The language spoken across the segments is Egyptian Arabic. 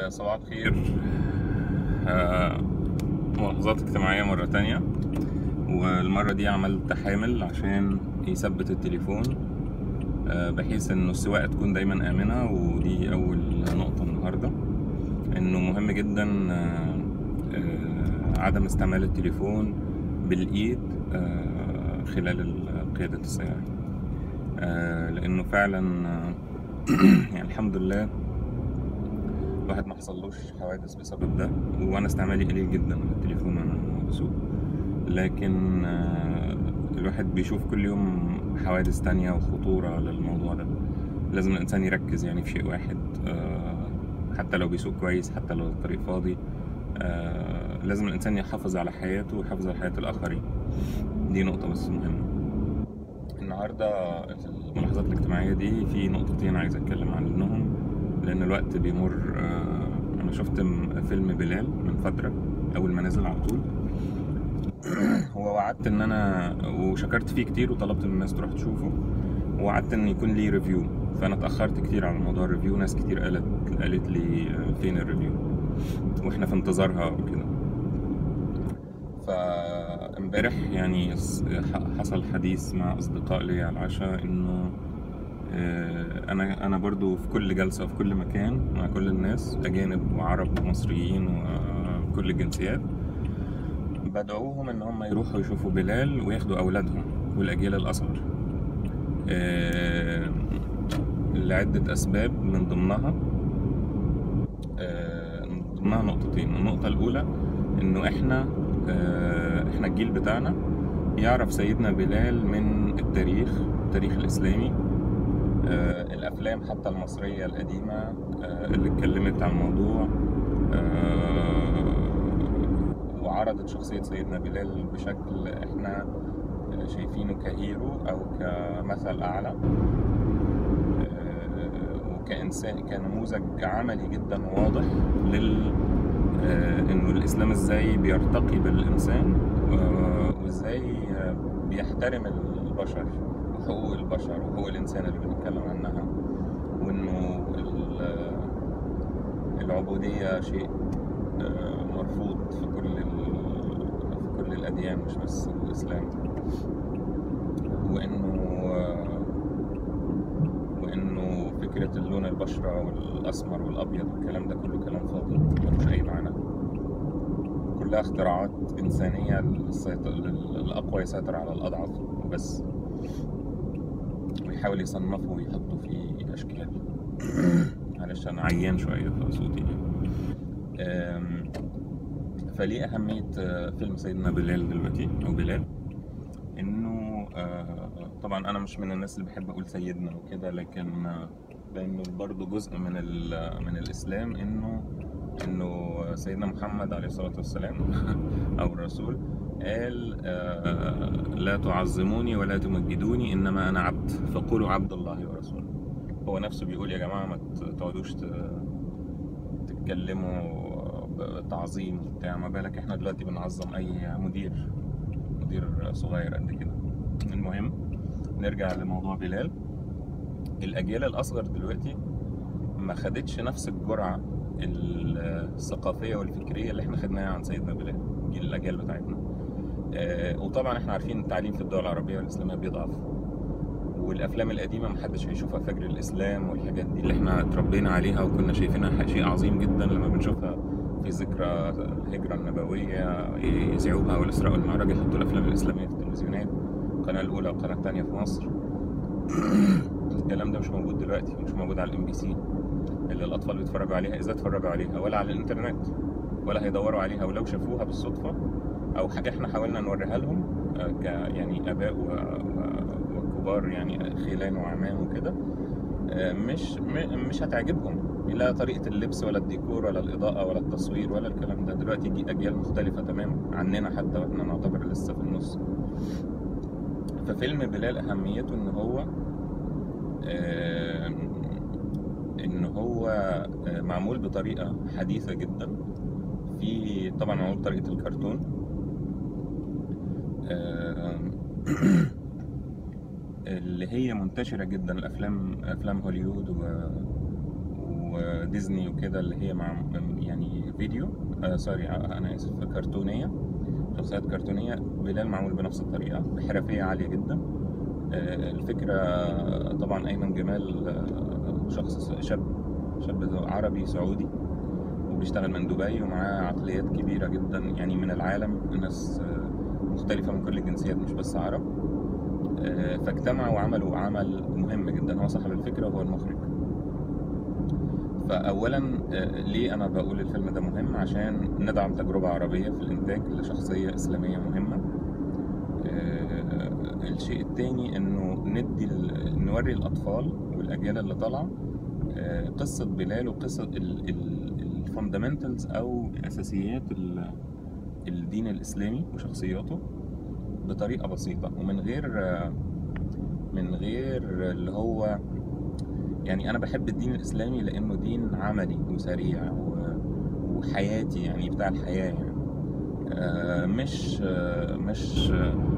آه، صباح الخير آه، ملاحظات اجتماعية مرة تانية والمرة دي عملت حامل عشان يثبت التليفون آه، بحيث انه السواقة تكون دايما آمنة ودي أول نقطة النهاردة انه مهم جدا آه، آه، عدم استعمال التليفون بالإيد آه، خلال ال- قيادة السيارة آه، لأنه فعلا آه، يعني الحمد لله الواحد ما حصلوش حوادث بسبب ده وانا استعمالي قليل جدا للتليفون وانا بسوق لكن آه، الواحد بيشوف كل يوم حوادث تانية وخطورة للموضوع ده لازم الإنسان يركز يعني في شيء واحد آه، حتى لو بيسوق كويس حتى لو الطريق فاضي آه، لازم الإنسان يحافظ على حياته ويحافظ على حياة الآخرين دي نقطة بس مهمة النهاردة في الملاحظات الاجتماعية دي في نقطتين عايز أتكلم عنهم لأن الوقت بيمر آه، أنا شفت م- فيلم بلال من فترة أول ما نزل على طول هو وعدت إن أنا وشكرت فيه كتير وطلبت من الناس تروح تشوفه ووعدت إن يكون ليه ريفيو فأنا اتأخرت كتير على موضوع الريفيو ناس كتير قالت قالت لي آه، فين الريفيو وإحنا في انتظارها وكده فامبارح يعني س- ح- حصل حديث مع اصدقاء لي على العشاء انه آه، انا انا برضو في كل جلسه وفي كل مكان مع كل الناس اجانب وعرب ومصريين وكل الجنسيات بدعوهم ان هم يروحوا يشوفوا بلال وياخدوا اولادهم والاجيال الاصغر آه، لعده اسباب من ضمنها آه، من ضمنها نقطتين النقطة الأولى إنه إحنا آه، إحنا الجيل بتاعنا يعرف سيدنا بلال من التاريخ التاريخ الإسلامي آه، الأفلام حتى المصرية القديمة آه، اللي اتكلمت عن الموضوع آه، وعرضت شخصية سيدنا بلال بشكل إحنا آه، شايفينه كهيرو أو كمثل أعلى آه، وكإنسان كنموذج عملي جدا واضح لل آه، إنه الإسلام إزاي بيرتقي بالإنسان آه، وإزاي آه، بيحترم البشر وحقوق البشر وحقوق الإنسان اللي بنتكلم عنها وإنه ال- آه، العبودية شيء آه، مرفوض في كل ال- في كل الأديان مش بس الإسلام وإنه آه، وانه فكره اللون البشره والاسمر والابيض والكلام ده كله كلام فاضي ملوش اي معنى كلها اختراعات انسانيه للسيطر... لل- الاقوى يسيطر على الاضعف وبس ويحاول يصنفه ويحطه في اشكال معلش انا عيان شويه في صوتي أم، فليه اهميه آه، فيلم سيدنا بلال دلوقتي او بلال انه آه، طبعا انا مش من الناس اللي بحب اقول سيدنا وكده لكن آه، لانه برضه جزء من ال- من الاسلام انه انه سيدنا محمد عليه الصلاه والسلام او الرسول قال آه، لا تعظموني ولا تمجدوني انما انا عبد فقولوا عبد الله ورسوله هو نفسه بيقول يا جماعه ما ت- تقعدوش ت- تتكلموا بتعظيم وبتاع ما بالك احنا دلوقتي بنعظم اي مدير مدير صغير قد كده المهم نرجع لموضوع بلال الأجيال الأصغر دلوقتي ما خدتش نفس الجرعة الثقافية والفكرية اللي احنا خدناها عن سيدنا بلال جيل الأجيال بتاعتنا آه، وطبعا احنا عارفين التعليم في الدول العربية والإسلامية بيضعف والأفلام القديمة محدش هيشوفها فجر الإسلام والحاجات دي اللي احنا اتربينا عليها وكنا شايفينها شيء عظيم جدا لما بنشوفها في ذكرى الهجرة النبوية يذيعوها بقى والإسراء والمعراج يحطوا الأفلام الإسلامية في التلفزيونات القناة الأولى والقناة الثانية في مصر الكلام ده مش موجود دلوقتي مش موجود على الام بي سي اللي الأطفال بيتفرجوا عليها إذا اتفرجوا عليها ولا على الإنترنت ولا هيدوروا عليها ولو شافوها بالصدفة أو حاجة إحنا حاولنا نوريها لهم آه، ك يعني آباء و... و... وكبار يعني خيلان وعمام وكده آه، مش م- مش هتعجبهم لا طريقة اللبس ولا الديكور ولا الإضاءة ولا التصوير ولا الكلام ده دلوقتي دي أجيال مختلفة تماما عننا حتى وإحنا نعتبر لسه في النص ففيلم بلال أهميته إن هو آه، إن هو آه، معمول بطريقة حديثة جدا في طبعا معمول بطريقة الكرتون آه، اللي هي منتشرة جدا الأفلام أفلام هوليوود و... وديزني وكده اللي هي مع يعني فيديو آه سوري انا اسف كرتونيه شخصيات كرتونيه بلال معمول بنفس الطريقه بحرفيه عاليه جدا آه الفكره طبعا ايمن جمال آه شخص شاب شاب عربي سعودي وبيشتغل من دبي ومعاه عقليات كبيره جدا يعني من العالم ناس آه مختلفه من كل الجنسيات مش بس عرب آه فاجتمعوا وعملوا عمل مهم جدا هو صاحب الفكره وهو المخرج فاولا ليه انا بقول الفيلم ده مهم عشان ندعم تجربه عربيه في الانتاج لشخصيه اسلاميه مهمه الشيء التاني انه ندي نوري الاطفال والاجيال اللي طالعه قصه بلال وقصه الفاندمنتالز او اساسيات الدين الاسلامي وشخصياته بطريقه بسيطه ومن غير من غير اللي هو يعني انا بحب الدين الاسلامي لانه دين عملي وسريع وحياتي يعني بتاع الحياه يعني مش مش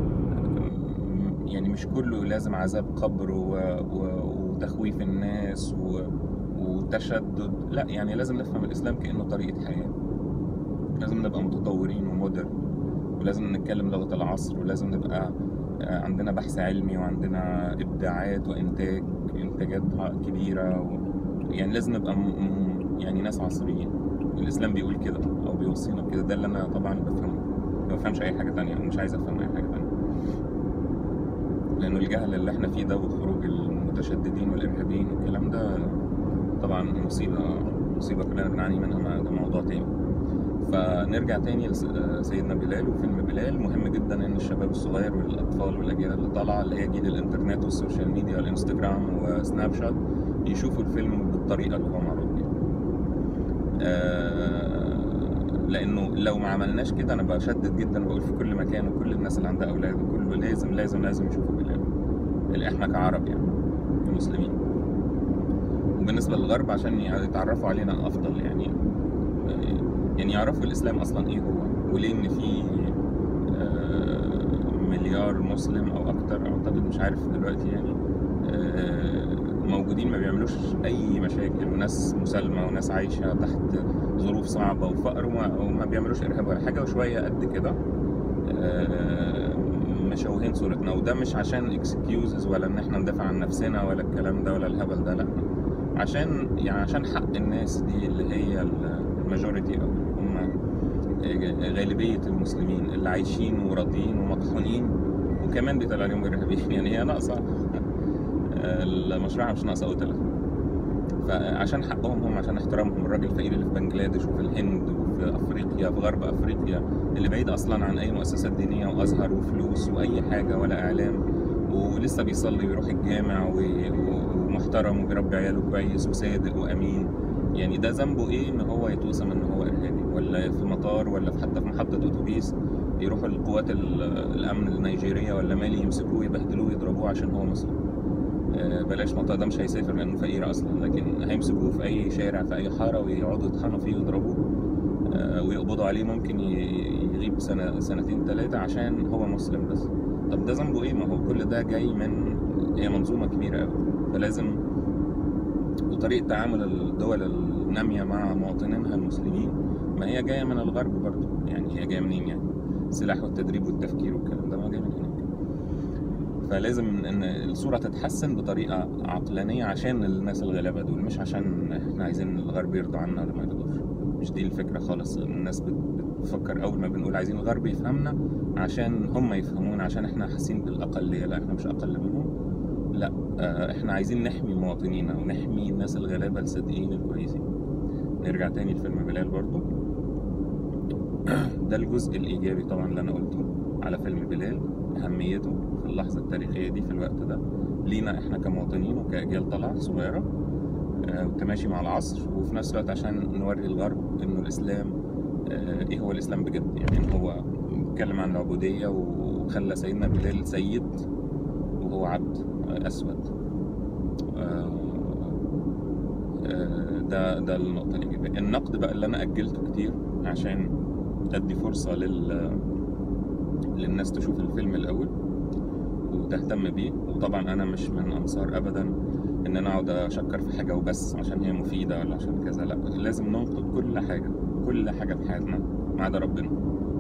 يعني مش كله لازم عذاب قبر وتخويف الناس وتشدد لا يعني لازم نفهم الاسلام كانه طريقه حياه لازم نبقى متطورين ومودرن ولازم نتكلم لغه العصر ولازم نبقى عندنا بحث علمي وعندنا ابداعات وانتاج انتاجات كبيره و... يعني لازم نبقى م... يعني ناس عصريين الاسلام بيقول كده او بيوصينا بكده ده اللي انا طبعا بفهمه ما بفهمش اي حاجه تانية ومش عايز افهم اي حاجه تانية لانه الجهل اللي احنا فيه ده وخروج المتشددين والارهابيين والكلام ده طبعا مصيبه مصيبه كلنا بنعاني منها ده موضوع تاني فنرجع تاني لسيدنا بلال وفيلم بلال مهم جدا ان الشباب الصغير والاطفال والاجيال اللي طالعه اللي هي جيل الانترنت والسوشيال ميديا والانستجرام وسناب شات يشوفوا الفيلم بالطريقه اللي هو معروض بيها آه لانه لو ما عملناش كده انا بشدد جدا بقول في كل مكان وكل الناس اللي عندها اولاد وكله لازم لازم لازم يشوفوا بلال احنا كعرب يعني كمسلمين وبالنسبه للغرب عشان يتعرفوا علينا افضل يعني يعني يعرفوا الاسلام اصلا ايه هو وليه ان في مليار مسلم او اكتر اعتقد مش عارف دلوقتي يعني موجودين ما بيعملوش اي مشاكل وناس مسالمه وناس عايشه تحت ظروف صعبه وفقر وما, وما بيعملوش ارهاب ولا حاجه وشويه قد كده مشوهين صورتنا وده مش عشان اكسكيوزز ولا ان احنا ندافع عن نفسنا ولا الكلام ده ولا الهبل ده لا عشان يعني عشان حق الناس دي اللي هي الماجوريتي او هم غالبيه المسلمين اللي عايشين وراضيين ومطحونين وكمان بيطلع عليهم ارهابيين يعني هي ناقصه المشروع مش ناقصه قتله فعشان حقهم هم عشان احترامهم الراجل الفقير اللي في بنجلاديش وفي الهند وفي افريقيا في غرب افريقيا اللي بعيد اصلا عن اي مؤسسات دينيه وازهر وفلوس واي حاجه ولا اعلام ولسه بيصلي ويروح الجامع ومحترم وبيربي عياله كويس وصادق وامين يعني ده ذنبه ايه ان هو يتوسم ان هو ارهابي ولا في مطار ولا في حتى في محطه اتوبيس يروحوا القوات الامن النيجيريه ولا مالي يمسكوه يبهدلوه يضربوه عشان هو مسلم بلاش مطار ده مش هيسافر لانه فقير اصلا لكن هيمسكوه في اي شارع في اي حاره ويقعدوا يطحنوا فيه ويضربوه ويقبضوا عليه ممكن يغيب سنه سنتين ثلاثه عشان هو مسلم بس طب ده ذنبه ايه ما هو كل ده جاي من هي منظومه كبيره قوي فلازم وطريقه تعامل الدول الناميه مع مواطنينها المسلمين ما هي جايه من الغرب برضه يعني هي جايه منين يعني السلاح والتدريب والتفكير والكلام ده ما جاي من هناك فلازم ان الصوره تتحسن بطريقه عقلانيه عشان الناس الغلابه دول مش عشان احنا عايزين الغرب يرضى عنا ولا ما يرضوش مش دي الفكره خالص الناس بتفكر اول ما بنقول عايزين الغرب يفهمنا عشان هم يفهمونا عشان احنا حاسين بالاقليه لا احنا مش اقل منهم لا احنا عايزين نحمي مواطنينا ونحمي الناس الغلابه الصادقين الكويسين نرجع تاني لفيلم بلال برضو ده الجزء الايجابي طبعا اللي انا قلته على فيلم بلال اهميته في اللحظه التاريخيه دي في الوقت ده لينا احنا كمواطنين وكاجيال طالعه صغيره وتماشي مع العصر وفي نفس الوقت عشان نوري الغرب انه الاسلام ايه هو الاسلام بجد يعني ان هو اتكلم عن العبوديه وخلى سيدنا بلال سيد وهو عبد اسود ده ده النقطه الايجابيه النقد بقى اللي انا اجلته كتير عشان ادي فرصه لل للناس تشوف الفيلم الاول وتهتم بيه وطبعا انا مش من انصار ابدا ان انا اقعد اشكر في حاجه وبس عشان هي مفيده ولا عشان كذا لا لازم ننقد كل حاجه كل حاجه في حياتنا ما عدا ربنا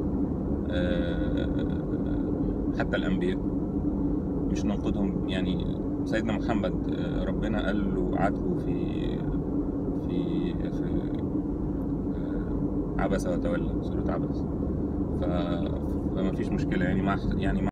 آه، حتى الانبياء مش ننقدهم يعني سيدنا محمد آه، ربنا قال له عاتبه في في في آه، عبس وتولى سورة عبس ف- فما فيش مشكلة يعني مع يعني مع